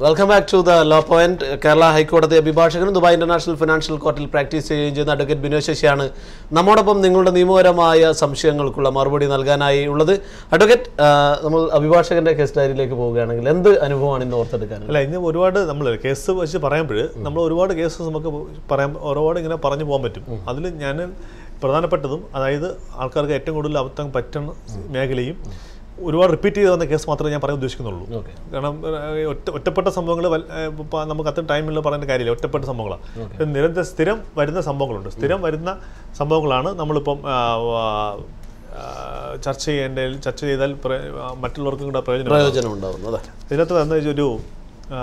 Welcome back to the law point Kerala ഹൈക്കോടതി അഭിഭാഷകനും Dubai international financial കോർട്ടിൽ പ്രാക്ടീസ് ചെയ്യുകയും ചെയ്യുന്ന അഡ്വക്കേറ്റ് ബിനോയ് ശശിയാണ് നമ്മോടൊപ്പം നിങ്ങളുടെ നിയമപരമായ സംശയങ്ങൾക്കുള്ള മറുപടി നൽകാനായി ഉള്ളത് അഡ്വക്കേറ്റ് ആ, നമ്മൾ അഭിഭാഷകന്റെ കേസ് ഡയറിയിലേക്ക് പോവുകയാണെങ്കിൽ എന്ത് അനുഭവമാണ് ഇന്ന് ഓർത്തെടുക്കാൻ അല്ല ഇന്ന് ഒരുപാട് നമ്മൾ കേസ് വെച്ച് പറയുമ്പോൾ നമ്മൾ ഒരുപാട് കേസസ് നമുക്ക് പറയാൻ ഒരുപാട് ഇങ്ങനെ പറഞ്ഞു പോകാൻ പറ്റും അതിൽ ഞാൻ പ്രധാനപ്പെട്ടതും അതായത് ആൾക്കാർക്ക് ഏറ്റവും കൂടുതൽ അബദ്ധം പറ്റുന്ന മേഖലയും ഒരുപാട് റിപ്പീറ്റ് ചെയ്ത് വന്ന കേസ് മാത്രമേ ഞാൻ പറയാൻ ഉദ്ദേശിക്കുന്നുള്ളൂ ഓക്കെ കാരണം ഏഹ്, ഒറ്റ ഒറ്റപ്പെട്ട സംഭവങ്ങൾ നമുക്ക് അത്ര ടൈമിൽ പറയേണ്ട കാര്യമില്ല ഒറ്റപ്പെട്ട സംഭവങ്ങളാണ് നിരന്തരം സ്ഥിരം വരുന്ന സംഭവങ്ങളുണ്ട് സ്ഥിരം വരുന്ന സംഭവങ്ങളാണ് നമ്മളിപ്പം ആ, ആ, ചർച്ച ചെയ്യേണ്ട ചർച്ച ചെയ്താൽ പ്ര- ആ, മറ്റുള്ളവർക്കും കൂടെ പ്രയോജനം പ്രയോജനം ഉണ്ടാവുന്നു അതെ ഇതിനകത്ത് വന്ന ഒരു ആ,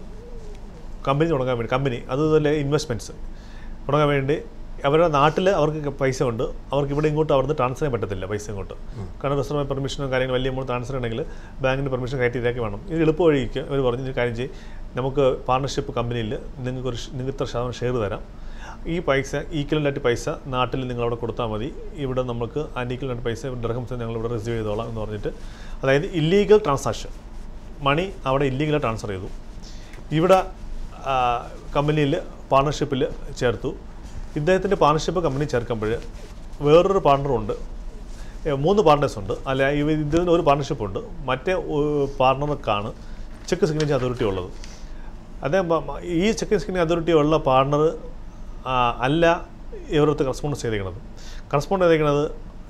കമ്പനി തുടങ്ങാൻ വേണ്ടി കമ്പനി അതുപോലെ ഇൻവെസ്റ്റ്മെൻറ്റ്സ് തുടങ്ങാൻ വേണ്ടി അവരുടെ നാട്ടിൽ അവർക്ക് പൈസ ഉണ്ട് അവർക്ക് ഇവിടെ ഇങ്ങോട്ട് അവിടുന്ന് ട്രാൻസ്ഫർ ചെയ്യാൻ പറ്റത്തില്ല പൈസ ഇങ്ങോട്ട് കാരണം റിസർവ് പെർമിഷനും കാര്യങ്ങളും വലിയ എമൗണ്ട് ട്രാൻസ്ഫർ ചെയ്യണമെങ്കിൽ ബാങ്കിൻ്റെ പെർമിഷൻ കയറ്റിയിട്ടൊക്കെ വേണം ഇത് എളുപ്പ വഴിക്ക് അവർ പറഞ്ഞു "ഒരു കാര്യം ചെയ്യും നമുക്ക് പാർട്ണർഷിപ്പ് കമ്പനിയിൽ നിങ്ങൾക്ക് ഒരു നിങ്ങൾക്ക് ഇത്ര ശതമാനം ഷെയർ തരാം ഈ പൈസ ഈക്വലൻ്റായിട്ട് പൈസ നാട്ടിൽ നിങ്ങൾ അവിടെ കൊടുത്താൽ മതി ഇവിടെ നമുക്ക് അൺഈക്വലൻ്റ് പൈസ ഡ്രഹംസ് ഞങ്ങൾ ഇവിടെ റിസീവ് ചെയ്തോളാം എന്ന് പറഞ്ഞിട്ട് അതായത് ഇല്ലീഗൽ ട്രാൻസാക്ഷൻ മണി അവിടെ ഇല്ലീഗലായി ട്രാൻസ്ഫർ ചെയ്തു ഇവിടെ കമ്പനിയിൽ പാർട്ണർഷിപ്പിൽ ചേർത്തു ഇദ്ദേഹത്തിൻ്റെ പാർട്ണർഷിപ്പ് കമ്പനി ചേർക്കുമ്പോൾ വേറൊരു പാർട്ണറുണ്ട് ഏ, മൂന്ന് പാർട്ണേഴ്സ് ഉണ്ട് അല്ല ഇവ ഇതിന് ഒരു പാർട്ണർഷിപ്പ് ഉണ്ട് മറ്റേ പാർട്ണർക്കാണ് ചെക്ക് സിഗ്നേച്ചർ അതോറിറ്റി ഉള്ളത് അതേ മ- മ- ഈ ചെക്ക് സിഗ്നേച്ചർ അതോറിറ്റി ഉള്ള പാർട്ണർ അല്ല ഇവരടുത്ത് കറസ്പോണ്ടൻസ് ചെയ്തേക്കുന്നത് കറസ്പോണ്ട് ചെയ്തേക്കുന്നത്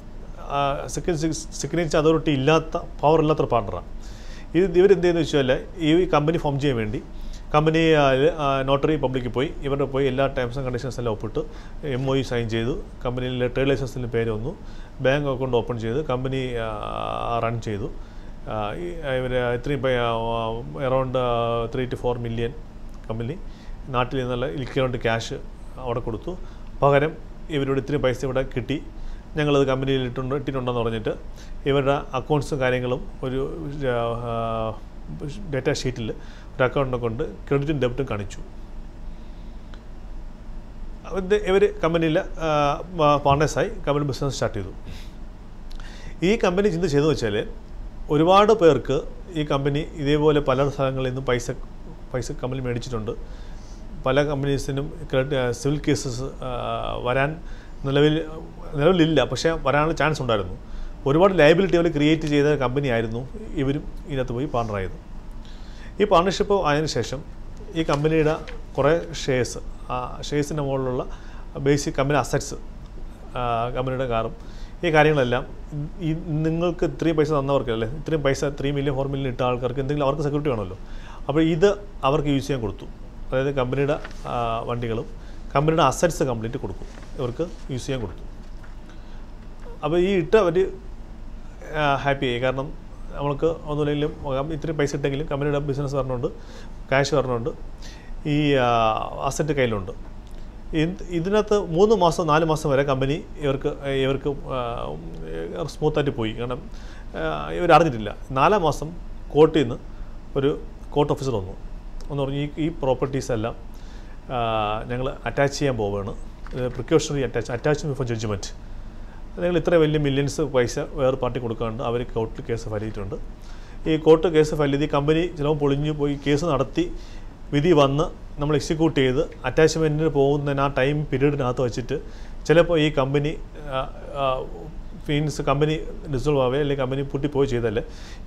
സിഗ്നേച്ചർ അതോറിറ്റി ഇല്ലാത്ത പവർ ഇല്ലാത്തൊരു പാർട്ണറാണ് ഇത് ഇവരെന്ത് ചെയ്യുന്നത് വെച്ചാൽ ഈ കമ്പനി ഫോം ചെയ്യാൻ വേണ്ടി കമ്പനി നോട്ടറി പബ്ലിക്കിൽ പോയി ഇവരുടെ പോയി എല്ലാ ടേംസ് ആൻഡ് കണ്ടീഷൻസ് എല്ലാം ഒപ്പിട്ട് എം ഒ സൈൻ ചെയ്തു കമ്പനിയിൽ ട്രേഡ് ലൈസൻസിന് പേര് വന്നു ബാങ്ക് അക്കൗണ്ട് ഓപ്പൺ ചെയ്ത് കമ്പനി റൺ ചെയ്തു ഇവർ ഇത്രയും around three two four million company നാട്ടിൽ നിന്നുള്ള ഇലിക്കൗണ്ട് ക്യാഷ് അവിടെ കൊടുത്തു പകരം ഇവരോട് ഇത്രയും പൈസ ഇവിടെ കിട്ടി ഞങ്ങളത് കമ്പനിയിൽ ഇട്ടുണ്ട് ഇട്ടിട്ടുണ്ടെന്ന് പറഞ്ഞിട്ട് ഇവരുടെ അക്കൗണ്ട്സും കാര്യങ്ങളും ഒരു ഡേറ്റ ഷീറ്റിൽ ഒരു അക്കൗണ്ടിനെ കൊണ്ട് ക്രെഡിറ്റും ഡെബിറ്റും കാണിച്ചു ഇവർ കമ്പനിയിൽ പാർട്ണേഴ്സായി കമ്പനി ബിസിനസ് സ്റ്റാർട്ട് ചെയ്തു ഈ കമ്പനി ചിന്ത ചെയ്തു വെച്ചാൽ ഒരുപാട് പേർക്ക് ഈ കമ്പനി ഇതേപോലെ പല സ്ഥലങ്ങളിൽ നിന്നും പൈസ പൈസ കമ്പനി മേടിച്ചിട്ടുണ്ട് പല കമ്പനീസിനും സിവിൽ കേസസ് വരാൻ നിലവിൽ നിലവിലില്ല പക്ഷേ വരാനുള്ള ചാൻസ് ഉണ്ടായിരുന്നു ഒരുപാട് ലയബിലിറ്റി അവർ ക്രിയേറ്റ് ചെയ്ത കമ്പനി ആയിരുന്നു ഇവരും ഇതിനകത്ത് പോയി പാർട്ണറായത് ഈ പാർട്ണർഷിപ്പ് ആയതിനു ശേഷം ഈ കമ്പനിയുടെ കുറേ ഷെയർസ് ആ ഷെയർസിൻ്റെ മുകളിലുള്ള ബേസിക് കമ്പനി അസറ്റ്സ് കമ്പനിയുടെ കാറും ഈ കാര്യങ്ങളെല്ലാം ഈ നിങ്ങൾക്ക് ഇത്രയും പൈസ തന്നവർക്ക് അല്ലേ ഇത്രയും പൈസ ത്രീ മില്യൺ ഫോർ മില്യൺ ഇട്ട ആൾക്കാർക്ക് എന്തെങ്കിലും അവർക്ക് സെക്യൂരിറ്റി വേണമല്ലോ അപ്പോൾ ഇത് അവർക്ക് യൂസ് ചെയ്യാൻ കൊടുത്തു അതായത് കമ്പനിയുടെ ആ, വണ്ടികളും കമ്പനിയുടെ അസറ്റ്സ് കംപ്ലീറ്റ് കൊടുക്കും ഇവർക്ക് യൂസ് ചെയ്യാൻ കൊടുത്തു അപ്പോൾ ഈ ഇട്ട അവർ ഹാപ്പി ആയി കാരണം നമ്മൾക്ക് ഒന്നുമില്ലെങ്കിലും ഇത്രയും പൈസ ഇട്ടെങ്കിലും കമ്പനിയുടെ ബിസിനസ് വരണുണ്ട് ക്യാഷ് വരണുണ്ട് ഈ അസറ്റ് കയ്യിലുണ്ട് ഇത് ഇതിനകത്ത് മൂന്ന് മാസം നാല് മാസം വരെ കമ്പനി ഇവർക്ക് ഇവർക്ക് സ്മൂത്തായിട്ട് പോയി കാരണം ഇവർ അറിഞ്ഞിട്ടില്ല നാലാം മാസം കോർട്ടിൽ നിന്ന് ഒരു കോർട്ട് ഓഫീസർ വന്നു എന്ന് പറഞ്ഞ് ഈ ഈ പ്രോപ്പർട്ടീസ് എല്ലാം ഞങ്ങൾ അറ്റാച്ച് ചെയ്യാൻ പോവുകയാണ് precautionary attach attach before judgement നിങ്ങൾ ഇത്ര വലിയ മില്യൺസ് പൈസ വേറെ പാർട്ടി കൊടുക്കാണ്ട് അവർ കോർട്ടിൽ കേസ് ഫയൽ ചെയ്തിട്ടുണ്ട് ഈ കോർട്ട് കേസ് ഫയൽ ചെയ്ത് ഈ കമ്പനി ചിലപ്പോൾ പൊളിഞ്ഞു പോയി കേസ് നടത്തി വിധി വന്ന് നമ്മൾ എക്സിക്യൂട്ട് ചെയ്ത് അറ്റാച്ച്മെൻറ്റിന് പോകുന്നതിന് ആ ടൈം പീരീഡിനകത്ത് വെച്ചിട്ട് ചിലപ്പോൾ ഈ കമ്പനി മീൻസ് കമ്പനി ഡിസോൾവ് ആവുക അല്ലെങ്കിൽ കമ്പനി പൂട്ടിപ്പോയി ചെയ്താൽ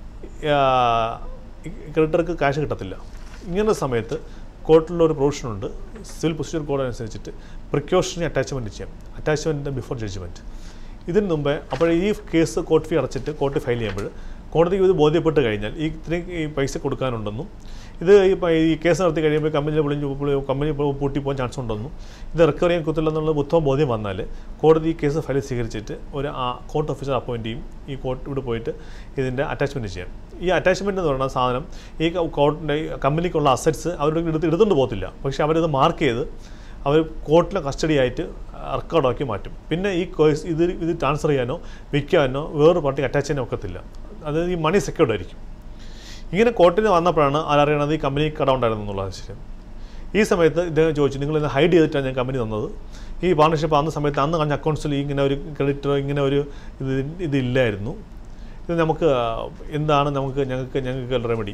ക്രെഡിറ്റർക്ക് കാശ് കിട്ടത്തില്ല ഇങ്ങനത്തെ സമയത്ത് കോർട്ടിലൊരു പ്രൊവിഷനുണ്ട് സിവിൽ പ്രൊസീജിയർ കോഡ് അനുസരിച്ചിട്ട് പ്രിക്കോഷണറി അറ്റാച്ച്മെൻറ്റ് ചെയ്യാം അറ്റാച്ച്മെൻറ്റ് ബിഫോർ ജഡ്ജ്മെൻറ്റ് ഇതിന് മുമ്പേ അപ്പോൾ ഈ കേസ് കോർട്ട് ഫീ അടച്ചിട്ട് കോർട്ട് ഫയൽ ചെയ്യുമ്പോൾ കോടതിക്ക് ഇത് ബോധ്യപ്പെട്ട് കഴിഞ്ഞാൽ ഈ ഇത്രയും ഈ പൈസ കൊടുക്കാനുണ്ടെന്നും ഇത് ഈ പ- ഈ കേസ് നടത്തി കഴിയുമ്പോൾ കമ്പനി പൊളിഞ്ഞ് പൊളി- കമ്പനി പൊ- പൂട്ടിപ്പോകാൻ ചാൻസ് ഉണ്ടെന്നും ഇത് റിക്കവർ ചെയ്യാൻ കുത്തില്ലെന്നുള്ള ഉത്തമ ബോധ്യം വന്നാൽ കോടതി ഈ കേസ് ഫയൽ സ്വീകരിച്ചിട്ട് ഒരു ആ കോർട്ട് ഓഫീസർ അപ്പോയിൻറ്റ് ചെയ്യും ഈ കോർട്ട് ഇവിടെ പോയിട്ട് ഇതിൻ്റെ അറ്റാച്ച്മെൻറ്റ് ചെയ്യാം ഈ അറ്റാച്ച്മെൻറ്റ് എന്ന് പറയുന്ന സാധനം ഈ കോർട്ടിൻ്റെ കമ്പനിക്കുള്ള അസറ്റ്സ് അവരുടെ എടുത്ത് എടുത്തുകൊണ്ട് പോകത്തില്ല പക്ഷേ അവരത് മാർക്ക് ചെയ്ത് അവർ കോർട്ടിലെ കസ്റ്റഡി ആയിട്ട് റെക്കോർഡാക്കി മാറ്റും പിന്നെ ഈ കേസ് ഇത് ഇത് ട്രാൻസ്ഫർ ചെയ്യാനോ വിൽക്കാനോ വേറൊരു പാർട്ടിക്ക് അറ്റാച്ച് ചെയ്യാനോ ഒക്കത്തില്ല അതായത് ഈ മണി സെക്യൂർഡ് ആയിരിക്കും ഇങ്ങനെ കോർട്ടിന് വന്നപ്പോഴാണ് ആരറിയണത് ഈ കമ്പനി കട ഉണ്ടായിരുന്നു എന്നുള്ളത് ശരി ഈ സമയത്ത് ഇദ്ദേഹം ചോദിച്ചു നിങ്ങൾ ഇത് ഹൈഡ് ചെയ്തിട്ടാണ് ഞാൻ കമ്പനി തന്നത് ഈ പാർട്ണർഷിപ്പ് അന്ന സമയത്ത് അന്ന് കാണുന്ന അക്കൗണ്ട്സിൽ ഇങ്ങനെ ഒരു ക്രെഡിറ്റർ ഇങ്ങനെ ഒരു ഇത് ഇതില്ലായിരുന്നു ഇത് നമുക്ക് എന്താണ് നമുക്ക് ഞങ്ങൾക്ക് ഞങ്ങൾക്ക് റെമഡി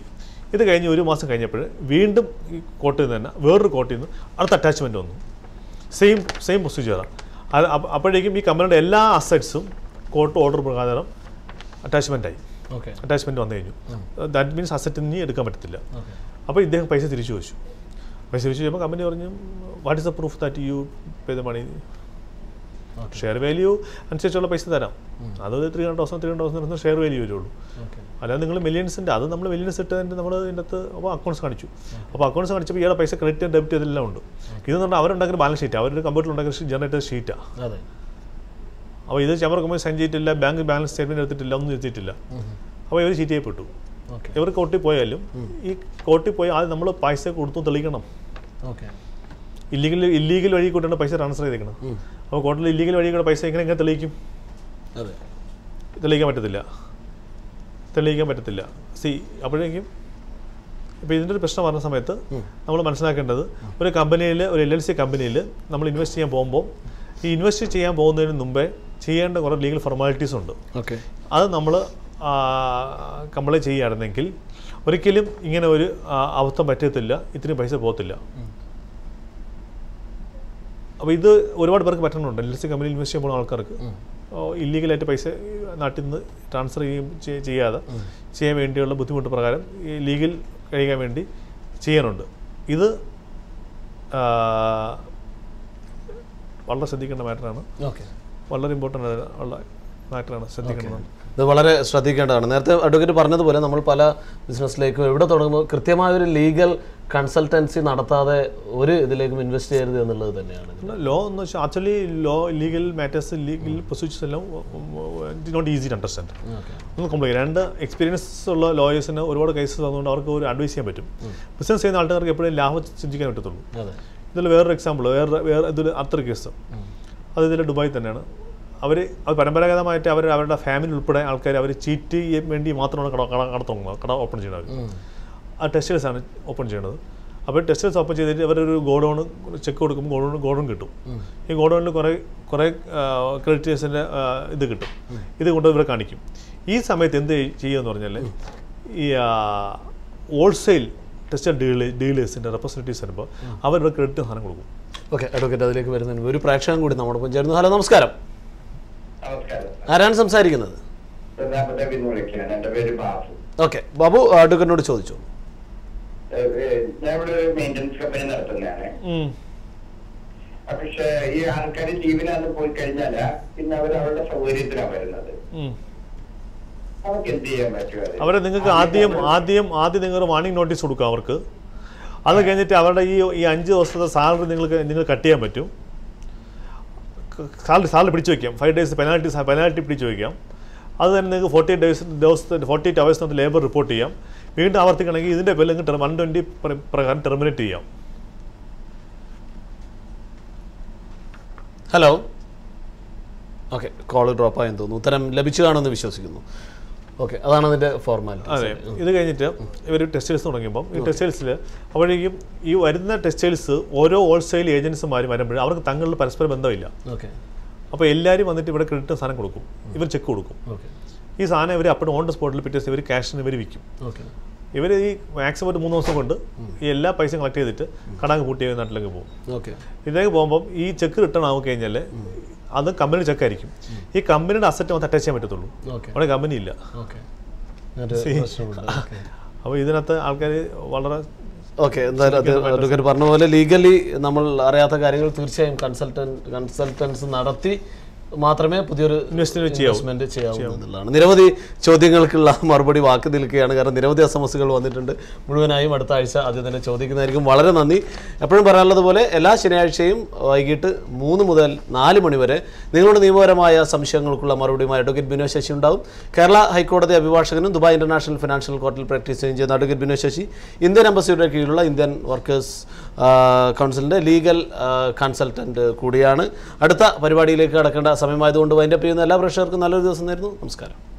ഇത് കഴിഞ്ഞ് ഒരു മാസം കഴിഞ്ഞപ്പോൾ വീണ്ടും ഈ കോർട്ടിൽ നിന്ന് തന്നെ വേറൊരു കോർട്ടിൽ നിന്ന് അടുത്ത അറ്റാച്ച്മെൻറ്റ് വന്നു സെയിം സെയിം പ്രൊസീജിയറാണ് അത് അപ്പ- അപ്പോഴേക്കും ഈ കമ്പനിയുടെ എല്ലാ അസറ്റ്സും കോർട്ട് ഓർഡർ പ്രകാരം അറ്റാച്ച്മെൻ്റ് ആയി ഓക്കെ അറ്റാച്ച്മെൻറ്റ് വന്നു കഴിഞ്ഞു ദാറ്റ് മീൻസ് അസറ്റ് ഇനി എടുക്കാൻ പറ്റത്തില്ല അപ്പോൾ ഇദ്ദേഹം പൈസ തിരിച്ചു ചോദിച്ചു പൈസ തിരിച്ചു ചോദിച്ചപ്പോൾ കമ്പനി പറഞ്ഞു what is the proof that you pay the money share value അനുസരിച്ചുള്ള പൈസ തരാം അത് three hundred thousand three hundred thousand share value വരുള്ളൂ ഓക്കെ അല്ലാതെ നിങ്ങൾ മില്യൺസിൻ്റെ അത് നമ്മൾ മില്യൺസ് ഇട്ടതിൻ്റെ നമ്മൾ ഇതിൻ്റെ അകത്ത് അപ്പോൾ അക്കൗണ്ട്സ് കാണിച്ചു അപ്പോൾ അക്കൗണ്ട്സ് കാണിച്ചപ്പോൾ ഇയാളുടെ പൈസ ക്രെഡിറ്റ് ഡെബിറ്റ് ഇതെല്ലാം ഉണ്ട് ഇതെന്ന് പറഞ്ഞാൽ അവരുണ്ടാക്കുന്ന ബാലൻസ് ഷീറ്റ് അവരുടെ കമ്പ്യൂട്ടറിൽ ഉണ്ടാക്കുന്ന ജനറേറ്റഡ് ഷീറ്റാണ് അതെ അപ്പോൾ ഇത് ചമർ കമ്പനി സൈൻ ചെയ്തിട്ടില്ല ബാങ്ക് ബാലൻസ് സ്റ്റേറ്റ്മെൻറ്റ് എടുത്തിട്ടില്ല ഒന്നും എടുത്തിട്ടില്ല അപ്പോൾ ഇവർ ചീറ്റ് ചെയ്യപ്പെട്ടു ഓക്കെ ഇവർ കോർട്ടിൽ പോയാലും ഈ കോർട്ടിൽ പോയി ആദ്യം നമ്മൾ പൈസ കൊടുത്തു തെളിയിക്കണം ഓക്കെ ഇല്ലീഗൽ ഇല്ലീഗൽ വഴി കൂട്ടാണ് പൈസ ട്രാൻസ്ഫർ ചെയ്തേക്കണം അപ്പോൾ കോർട്ടിൽ ഇല്ലീഗൽ വഴി കൂടെ പൈസ എങ്ങനെ എങ്ങനെ തെളിയിക്കും അതെ തെളിയിക്കാൻ പറ്റത്തില്ല തെളിയിക്കാൻ പറ്റത്തില്ല സി അപ്പോഴേക്കും ഇപ്പോൾ ഇതിൻ്റെ ഒരു പ്രശ്നം പറഞ്ഞ സമയത്ത് നമ്മൾ മനസ്സിലാക്കേണ്ടത് ഒരു കമ്പനിയിൽ ഒരു എൽ എൽ സി കമ്പനിയിൽ നമ്മൾ ഇൻവെസ്റ്റ് ചെയ്യാൻ പോകുമ്പോൾ ഈ ഇൻവെസ്റ്റ് ചെയ്യാൻ പോകുന്നതിന് മുമ്പേ ചെയ്യേണ്ട കുറേ ലീഗൽ ഫോർമാലിറ്റീസ് ഉണ്ട് ഓക്കെ അത് നമ്മൾ കംപ്ലൈൻറ്റ് ചെയ്യുകയായിരുന്നെങ്കിൽ ഒരിക്കലും ഇങ്ങനെ ഒരു ആ, അബദ്ധം പറ്റത്തില്ല ഇത്രയും പൈസ പോകത്തില്ല അപ്പോൾ ഇത് ഒരുപാട് പേർക്ക് പറ്റുന്നുണ്ട് എൽ സി കമ്പനിയിൽ ഇൻവെസ്റ്റ് ചെയ്യുമ്പോൾ ആൾക്കാർക്ക് ഇല്ലീഗലായിട്ട് പൈസ നാട്ടിൽ നിന്ന് ട്രാൻസ്ഫർ ചെയ്യും ചെയ്യ- ചെയ്യാതെ ചെയ്യാൻ വേണ്ടിയുള്ള ബുദ്ധിമുട്ട് പ്രകാരം ഈ ലീഗൽ കഴിയാൻ വേണ്ടി ചെയ്യാനുണ്ട് ഇത് ആ, വളരെ ശ്രദ്ധിക്കേണ്ട മാറ്ററാണ് ഓക്കെ വളരെ ഇമ്പോർട്ടൻ്റ് ഉള്ള മാറ്ററാണ് ശ്രദ്ധിക്കേണ്ടത് ഇത് വളരെ ശ്രദ്ധിക്കേണ്ടതാണ് നേരത്തെ അഡ്വക്കേറ്റ് പറഞ്ഞതുപോലെ നമ്മൾ പല ബിസിനസ്സിലേക്കും എവിടെ തുടങ്ങുമ്പോൾ കൃത്യമായ ഒരു ലീഗൽ കൺസൾട്ടൻസി നടത്താതെ ഒരു ഇതിലേക്കും ഇൻവെസ്റ്റ് ചെയ്യരുത് എന്നുള്ളത് തന്നെയാണ് ഇത്. ലോ എന്ന് വെച്ചാൽ actually law legal matters legal procedures എല്ലാം not easy to understand okay ഒന്ന് കോംപ്ലിക്കേറ്റ് രണ്ട് എക്സ്പീരിയൻസ് ഉള്ള ലോയേഴ്സിന് ഒരുപാട് കേസസ് വന്നുകൊണ്ട് അവർക്ക് ഒരു അഡ്വൈസ് ചെയ്യാൻ പറ്റും ബിസിനസ് ചെയ്യുന്ന ആൾക്കാർക്ക് എപ്പോഴും ലാഭം ചിന്തിക്കാൻ പറ്റത്തുള്ളൂ അതെ ഇതിൽ വേറൊരു എക്സാമ്പിൾ വേറെ വേറെ ഇതിൽ അടുത്തൊരു കേസ് അത് ഇതിൽ ദുബായ് തന്നെയാണ് അവർ അത് പരമ്പരാഗതമായിട്ട് അവർ അവരുടെ ഫാമിലി ഉൾപ്പെടെ ആൾക്കാർ അവർ ചീറ്റ് ചെയ്യാൻ വേണ്ടി മാത്രമാണ് കട കട കട തുടങ്ങുന്നത് കട ഓപ്പൺ ചെയ്യുന്നത് അവർ ആ ടെക്സ്റ്റൈൽസ് ആണ് ഓപ്പൺ ചെയ്യുന്നത് അപ്പോൾ ടെക്സ്റ്റൈൽസ് ഓപ്പൺ ചെയ്തിട്ട് അവരൊരു ഗോഡൗൺ ചെക്ക് കൊടുക്കുമ്പോൾ ഗോഡൗൺ ഗോഡൗൺ കിട്ടും ഈ ഗോഡൗണിൽ കുറേ കുറേ ക്രെഡിറ്റേഴ്സിൻ്റെ ഇത് കിട്ടും ഇത് കൊണ്ട് ഇവരെ കാണിക്കും ഈ സമയത്ത് എന്ത് ചെയ്യുമെന്ന് പറഞ്ഞാൽ ഈ ഹോൾസെയിൽ ടെക്സ്റ്റൈൽ ഡീലേ ഡീലേഴ്സിൻ്റെ റെപ്രസെൻറ്റേറ്റീവ്സ് വരുമ്പോൾ അവരുടെ ക്രെഡിറ്റ് സാധനം കൊടുക്കും ഓക്കെ അഡ്വക്കേറ്റ് അതിലേക്ക് വരുന്നതിന് മുമ്പ് ഒരു പ്രേക്ഷകൻ കൂടി നമ്മോടൊപ്പം ചേരുന്നു ഹലോ നമസ്കാരം നമസ്കാരം ആരാണ് സംസാരിക്കുന്നത് പ്രതാപദേവി എന്ന് വിളിക്കുകയാണ് എന്റെ പേര് ബാബു ഓക്കെ ബാബു അഡ്വക്കേറ്റിനോട് ചോദിച്ചു ഏഹ് ഏഹ് ഞാൻ ഇവിടെ ഒരു മെയിൻ്റനൻസ് കമ്പനി നടത്തുന്നതാണ് ഉം. പക്ഷെ ഈ ആൾക്കാർ ലീവിനാന്ന് പോയി കഴിഞ്ഞാല് പിന്നെ അവർ അവരുടെ സൗകര്യത്തിനാണ് വരുന്നത് ഉം. അവർക്ക് എന്ത് ചെയ്യാൻ പറ്റും അത്? അവരെ നിങ്ങൾക്ക് ആദ്യം ആദ്യം ആദ്യം നിങ്ങൾ വാർണിംഗ് നോട്ടീസ് കൊടുക്കുക അവർക്ക് അത് കഴിഞ്ഞിട്ട് അവരുടെ ഈ ഈ അഞ്ച് ദിവസത്തെ സാലറി നിങ്ങൾക്ക് നിങ്ങൾ കട്ട് ചെയ്യാൻ പറ്റും സാലറി സാലറി പിടിച്ചു വയ്ക്കാം ഫൈവ് ഡേയ്സ് പെനാൽറ്റി പെനാൽറ്റി പിടിച്ചു വയ്ക്കാം അത് തന്നെ നിങ്ങൾക്ക് ഫോർട്ടി എയ്റ്റ് ഡേയ്സ് ദിവസത്തെ ഫോർട്ടി എയ്റ്റ് അവേഴ്സിനകത്ത് ലേബർ റിപ്പോർട്ട് ചെയ്യാം വീണ്ടും ആവർത്തിക്കണമെങ്കിൽ ഇതിൻ്റെ പേരിൽ നിങ്ങൾക്ക് വൺ ട്വൻറ്റി പ്രകാരം ടെർമിനേറ്റ് ചെയ്യാം ഹലോ ഓക്കെ കോൾ ഡ്രോപ്പ് ആയെന്ന് തോന്നുന്നു ഉത്തരം ലഭിച്ചു കാണുമെന്ന് വിശ്വസിക്കുന്നു ഓക്കെ അതാണ് അതിൻ്റെ അതെ ഫോർമാലിറ്റി ഇത് കഴിഞ്ഞിട്ട് ഇവർ ടെക്സ്റ്റൈൽസ് തുടങ്ങിയപ്പോൾ ഈ ടെക്സ്റ്റൈൽസിൽ അപ്പോഴേക്കും ഈ വരുന്ന ടെക്സ്റ്റൈൽസ് ഓരോ ഹോൾസെയിൽ ഏജൻസിമാരും വരുമ്പോഴും അവർക്ക് തങ്ങളിൽ പരസ്പര ബന്ധമില്ല ഓക്കെ അപ്പോൾ എല്ലാവരും വന്നിട്ട് ഇവിടെ ക്രെഡിറ്റ് സാധനം കൊടുക്കും ഇവർ ചെക്ക് കൊടുക്കും ഓക്കെ ഈ സാധനം ഇവർ അപ്പോൾ ഓൺ ദ സ്പോട്ടിൽ പിറ്റേ ദിവസം ഇവർ ക്യാഷിന് ഇവർ വിൽക്കും ഓക്കെ ഇവർ ഈ മാക്സിമം ഒരു മൂന്ന് ദിവസം കൊണ്ട് ഈ എല്ലാ പൈസയും കളക്ട് ചെയ്തിട്ട് കടാങ്ക് പൂട്ടി നാട്ടിലേക്ക് പോകും ഓക്കെ ഇതിലേക്ക് പോകുമ്പം ഈ ചെക്ക് റിട്ടേൺ ആവും കഴിഞ്ഞാൽ അത് കമ്പനി ചെക്കായിരിക്കും ഈ കമ്പനിയുടെ അസറ്റ് മാത്രം അറ്റാച്ച് ചെയ്യാൻ പറ്റത്തുള്ളൂ ഓക്കെ അവിടെ കമ്പനി ഇല്ല ഓക്കെ See. അപ്പോൾ ഇതിനകത്ത് ആൾക്കാർ വളരെ ഓക്കെ എന്തായാലും അത് അഡ്വക്കേറ്റ് പറഞ്ഞ പോലെ ലീഗലി നമ്മൾ അറിയാത്ത കാര്യങ്ങൾ തീർച്ചയായും കൺസൾട്ടന്റ് കൺസൾട്ടൻസ് നടത്തി മാത്രമേ പുതിയൊരു Investment ചെയ്യാവൂ. ഇൻവെസ്റ്റ്മെന്റ് ചെയ്യാവൂ എന്നുള്ളതാണ് നിരവധി ചോദ്യങ്ങൾക്കുള്ള മറുപടി വാക്ക് നിൽക്കുകയാണ് കാരണം നിരവധി അസമസ്യകൾ വന്നിട്ടുണ്ട് മുഴുവനായും അടുത്ത ആഴ്ച ആദ്യം തന്നെ ചോദിക്കുന്നതായിരിക്കും വളരെ നന്ദി എപ്പോഴും പറയാനുള്ളത് പോലെ എല്ലാ ശനിയാഴ്ചയും വൈകിട്ട് മൂന്ന് മുതൽ നാല് മണി വരെ നിങ്ങളുടെ നിയമപരമായ സംശയങ്ങൾക്കുള്ള മറുപടിയുമായി അഡ്വക്കേറ്റ് ബിനോ ശശി ഉണ്ടാവും കേരള ഹൈക്കോടതി അഭിഭാഷകനും ദുബായ് ഇന്റർനാഷണൽ ഫിനാൻഷ്യൽ കോർട്ടിൽ പ്രാക്ടീസ് ചെയ്യുന്ന അഡ്വക്കേറ്റ് ബിനോ ശശി ഇന്ത്യൻ എംബസിയുടെ കീഴിലുള്ള ഇന്ത്യൻ വർക്കേഴ്സ് കൗൺസിലിൻ്റെ ലീഗൽ കൺസൾട്ടൻറ്റ് കൂടിയാണ് അടുത്ത പരിപാടിയിലേക്ക് കടക്കേണ്ട സമയമായതുകൊണ്ട് വൈൻഡപ്പ് ചെയ്യുന്ന എല്ലാ പ്രേക്ഷകർക്കും നല്ലൊരു ദിവസം നേരുന്നു നമസ്കാരം